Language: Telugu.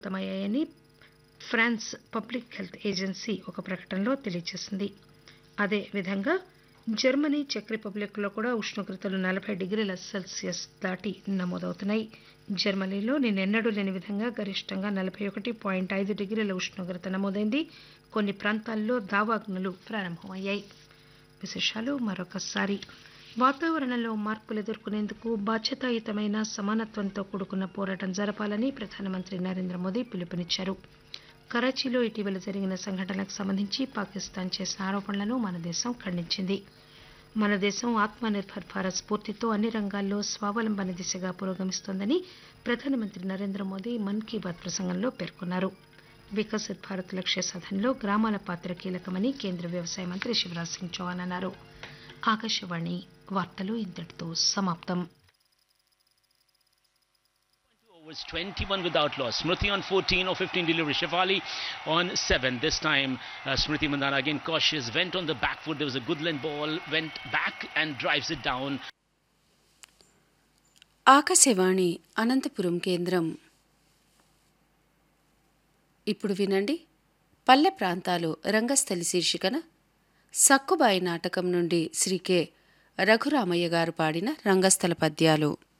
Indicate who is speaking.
Speaker 1: తమయ్యాయని ఫ్రాన్స్ పబ్లిక్ హెల్త్ ఏజెన్సీ ఒక ప్రకటనలో తెలియజేసింది అదేవిధంగా జర్మనీ చెక్ రిపబ్లిక్లో కూడా ఉష్ణోగ్రతలు నలభై డిగ్రీల సెల్సియస్ దాటి నమోదవుతున్నాయి జర్మనీలో నిన్నెన్నడూ లేని విధంగా గరిష్టంగా నలభై ఒకటి పాయింట్ ఐదు డిగ్రీల ఉష్ణోగ్రత నమోదైంది కొన్ని ప్రాంతాల్లో దావాగ్నులు ప్రారంభమయ్యాయి విశేషాలు మరొకసారి వాతావరణంలో మార్పులు ఎదుర్కొనేందుకు బాధ్యతాయుతమైన సమానత్వంతో కూడుకున్న పోరాటం జరపాలని ప్రధానమంత్రి నరేంద్ర మోదీ పిలుపునిచ్చారు కరాచీలో ఇటీవల జరిగిన సంఘటనలకు సంబంధించి పాకిస్తాన్ చేసిన ఆరోపణలను మన దేశం ఖండించింది మన దేశం ఆత్మ నిర్భర్ భారత్ స్ఫూర్తితో అన్ని రంగాల్లో స్వావలంబన దిశగా పురోగమిస్తోందని ప్రధానమంత్రి నరేంద్ర మోదీ మన్ కీ బాత్ ప్రసంగంలో పేర్కొన్నారు వికసిత్ భారత్ లక్ష్య సాధనలో గ్రామాల పాత్ర కీలకమని కేంద్ర వ్యవసాయ మంత్రి శివరాజ్ సింగ్ చౌహాన్ అన్నారు ఆకాశవాణి వార్తలు ఇంతటితో సమాప్తం
Speaker 2: was 21 without loss. Smriti on 14 or 15 delivery. Shefali on 7. This time, uh, Smriti Mandana again cautious, went on the back foot. There was a good length ball, went back and drives it down.
Speaker 3: Akashvani Anantapuram కేంద్రం ఇప్పుడు వినండి పల్లె ప్రాంతాలు రంగస్థలి శీర్షికన సక్కుబాయి నాటకం నుండి శ్రీ కె రఘురామయ్య గారు పాడిన రంగస్థల పద్యాలు